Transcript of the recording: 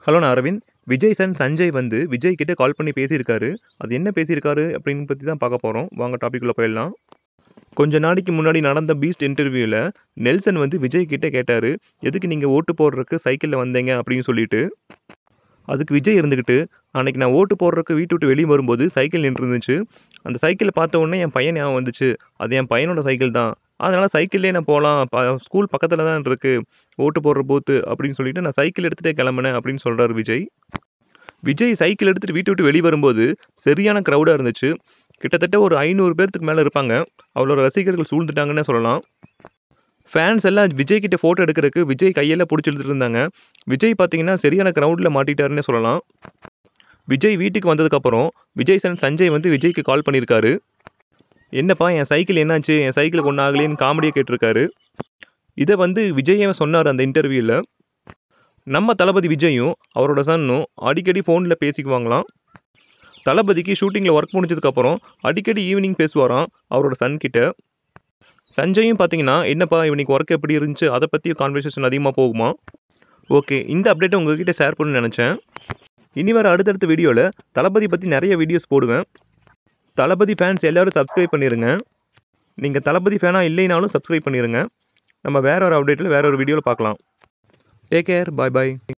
hello நான் Aravind Vijay Sun Sanjay வந்து விஜய் கிட்ட கால் பண்ணி பேசியிருக்காரு அது என்ன பேசியிருக்காரு அப்படின்னு பற்றி தான் பார்க்க போகிறோம் வாங்க டாபிக்குள்ளே போயிடலாம் கொஞ்ச நாளைக்கு முன்னாடி நடந்த பீஸ்ட் இன்டர்வியூவில் நெல்சன் வந்து விஜய் கிட்ட கேட்டார் எதுக்கு நீங்கள் ஓட்டு போடுறதுக்கு சைக்கிளில் வந்தீங்க அப்படின்னு சொல்லிட்டு அதுக்கு விஜய் இருந்துக்கிட்டு அன்னைக்கு நான் ஓட்டு போடுறதுக்கு வீட்டு விட்டு வெளியே வரும்போது சைக்கிள் நின்று இருந்துச்சு அந்த சைக்கிளை பார்த்த உடனே என் பையன் ஞாபகம் வந்துச்சு அது என் பையனோட சைக்கிள் தான் அதனால் சைக்கிள்லேயே நான் போகலாம் ப ஸ்கூல் பக்கத்தில் தான் இருக்குது ஓட்டு போடுற பூத்து அப்படின்னு சொல்லிட்டு நான் சைக்கிள் எடுத்துகிட்டே கிளம்புனேன் அப்படின்னு சொல்கிறார் விஜய் விஜய் சைக்கிள் எடுத்துகிட்டு வீட்டை விட்டு வெளியே வரும்போது சரியான க்ரௌடாக இருந்துச்சு கிட்டத்தட்ட ஒரு ஐநூறு பேர்த்துக்கு மேலே இருப்பாங்க அவளோட ரசிகர்கள் சூழ்ந்துட்டாங்கன்னே சொல்லலாம் ஃபேன்ஸ் எல்லாம் விஜய் கிட்ட ஃபோட்டோ எடுக்கிறதுக்கு விஜய் கையெல்லாம் பிடிச்சி எடுத்துட்டு இருந்தாங்க விஜய் பார்த்தீங்கன்னா சரியான க்ரௌடில் மாட்டிட்டாருன்னே சொல்லலாம் விஜய் வீட்டுக்கு வந்ததுக்கப்புறம் விஜய் சன் சஞ்சய் வந்து விஜய்க்கு கால் பண்ணியிருக்காரு என்னப்பா என் சைக்கிள் என்னாச்சு என் சைக்கிளுக்கு ஒன்றும் ஆகலேன்னு காமெடியாக கேட்டிருக்காரு இதை வந்து விஜய் சொன்னார் அந்த இன்டர்வியூவில் நம்ம தளபதி விஜயும் அவரோட சன்னும் அடிக்கடி ஃபோனில் பேசிக்குவாங்களாம் தளபதிக்கு ஷூட்டிங்கில் ஒர்க் முடிஞ்சதுக்கப்புறம் அடிக்கடி ஈவினிங் பேசுவாராம் அவரோட சன் கிட்ட சஞ்சயும் பார்த்தீங்கன்னா என்னப்பா இவனுக்கு ஒர்க் எப்படி இருந்துச்சு அதை பற்றி கான்வர்சேஷன் அதிகமாக போகுமா ஓகே இந்த அப்டேட்டை உங்ககிட்ட ஷேர் பண்ணணும்னு நினச்சேன் இனி வர அடுத்தடுத்த வீடியோவில் தளபதி பற்றி நிறைய வீடியோஸ் போடுவேன் தளபதி ஃபேன்ஸ் எல்லோரும் சப்ஸ்கிரைப் பண்ணிடுங்க நீங்கள் தளபதி ஃபேனாக இல்லைனாலும் சப்ஸ்கிரைப் பண்ணிடுங்க நம்ம வேற ஒரு அப்டேட்டில் வேற ஒரு வீடியோவில் பார்க்கலாம் டேக் கேர் பாய் பாய்